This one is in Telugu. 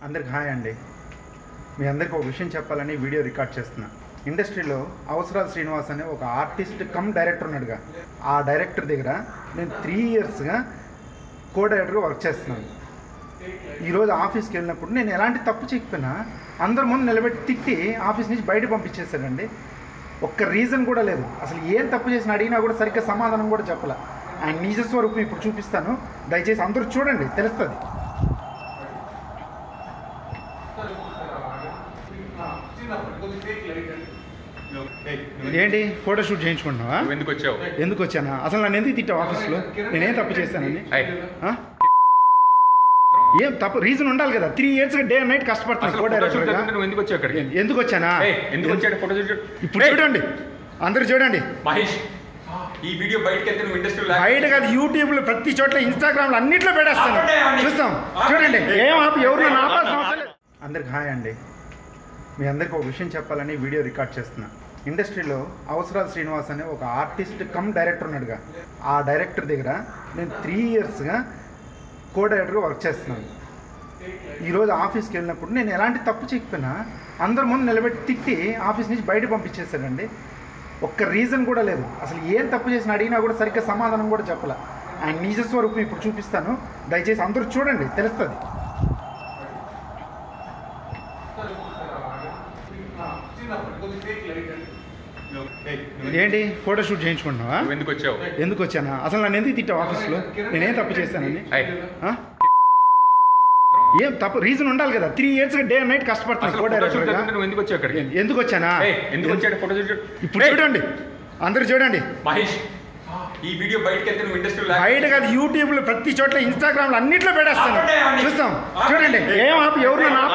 అందరికి హాయ్ అండి మీ అందరికి ఒక విషయం చెప్పాలని వీడియో రికార్డ్ చేస్తున్నా ఇండస్ట్రీలో అవసరాలు శ్రీనివాస్ అనే ఒక ఆర్టిస్ట్ కమ్ డైరెక్టర్ ఉన్నాడుగా ఆ డైరెక్టర్ దగ్గర నేను త్రీ ఇయర్స్గా కో డైరెక్టర్గా వర్క్ చేస్తున్నాను ఈరోజు ఆఫీస్కి వెళ్ళినప్పుడు నేను ఎలాంటి తప్పు చేయకపోయినా అందరి ముందు నిలబెట్టి తిట్టి ఆఫీస్ నుంచి బయట పంపించేశాడండి ఒక్క రీజన్ కూడా లేదు అసలు ఏం తప్పు చేసిన అడిగినా కూడా సరిగ్గా సమాధానం కూడా చెప్పలే ఆయన నిజ స్వరూపం ఇప్పుడు చూపిస్తాను దయచేసి అందరూ చూడండి తెలుస్తుంది ఏంటి ఫోటోషూట్ చేయించుకుంటున్నావా నువ్వు ఎందుకు వచ్చావు ఎందుకు వచ్చానా అసలు నన్ను ఎందుకు తిట్టావు ఆఫీస్లో నేనేం తప్పు చేశానని హాయ్. ఆ? ఏం తప్పు రీజన్ ఉండాలి కదా three years day and night కష్టపడుతున్నాను అసలు కో ఫోటో షూట్ డైరెక్టర్గా. జరుగుతుంటే నువ్వు ఎందుకు వచ్చావు ఇక్కడికి ఎందుకు వచ్చానా ఏయ్, ఎందుకు వచ్చాడు ఫోటో షూట్ ఇప్పుడు చూడండి అందరూ చూడండి మహేష్ ఈ వీడియో బయటకి వెళ్తే నువ్వు ఇండస్ట్రీ బయట కాదు యూట్యూబ్లో ప్రతి చోట్ల ఇన్స్టాగ్రామ్లో అన్నిట్లో పెట్టేస్తాను ఆపండి, ఆపండి. చూస్తాం చూడండి ఏం ఆపి ఎవరు నన్ను ఆపాల్సిన అవసరం లేదు. అందరికి హాయ్ అండి మీ అందరికి ఒక విషయం చెప్పాలని వీడియో రికార్డ్ చేస్తున్నా ఇండస్ట్రీలో అవసరాలు శ్రీనివాస్ అనే ఒక ఆర్టిస్ట్ కమ్ డైరెక్టర్ ఉన్నాడుగా ఆ డైరెక్టర్ దగ్గర నేను త్రీ ఇయర్స్గా కో డైరెక్టర్గా వర్క్ చేస్తున్నాను ఈరోజు ఆఫీస్కి వెళ్ళినప్పుడు నేను ఎలాంటి తప్పు చేయకపోయినా అందరి ముందు నిలబెట్టి తిట్టి ఆఫీస్ నుంచి బయట పంపించేశాడండి ఒక్క రీజన్ కూడా లేదు అసలు ఏం తప్పు చేసిన అడిగినా కూడా సరిగ్గా సమాధానం కూడా చెప్పలే ఆయన నిజ స్వరూపం ఇప్పుడు చూపిస్తాను దయచేసి అందరూ చూడండి తెలుస్తుంది ఏంటి ఫోటోషూట్ చేయించుకుంటున్నావా నువ్వు ఎందుకు వచ్చావు ఎందుకు వచ్చానా అసలు నన్ను ఎందుకు తిట్టావు ఆఫీస్లో నేనేం తప్పు చేశానని హాయ్. ఆ? ఏం తప్పు రీజన్ ఉండాలి కదా three years day and night కష్టపడుతున్నాను అసలు కో ఫోటో షూట్ డైరెక్టర్గా. జరుగుతుంటే నువ్వు ఎందుకు వచ్చావు ఇక్కడికి ఎందుకు వచ్చానా ఏయ్, ఎందుకు వచ్చాడు ఫోటో షూట్ ఇప్పుడు చూడండి అందరూ చూడండి మహేష్ ఈ వీడియో బయటకి వెళ్తే నువ్వు ఇండస్ట్రీ బయట కాదు యూట్యూబ్లో ప్రతి చోట్ల ఇన్స్టాగ్రామ్లో అన్నిట్లో పెట్టేస్తాను ఆపండి, ఆపండి. చూస్తాం ఆపండి. చూడండి ఏం ఆపి ఎవరు నన్ను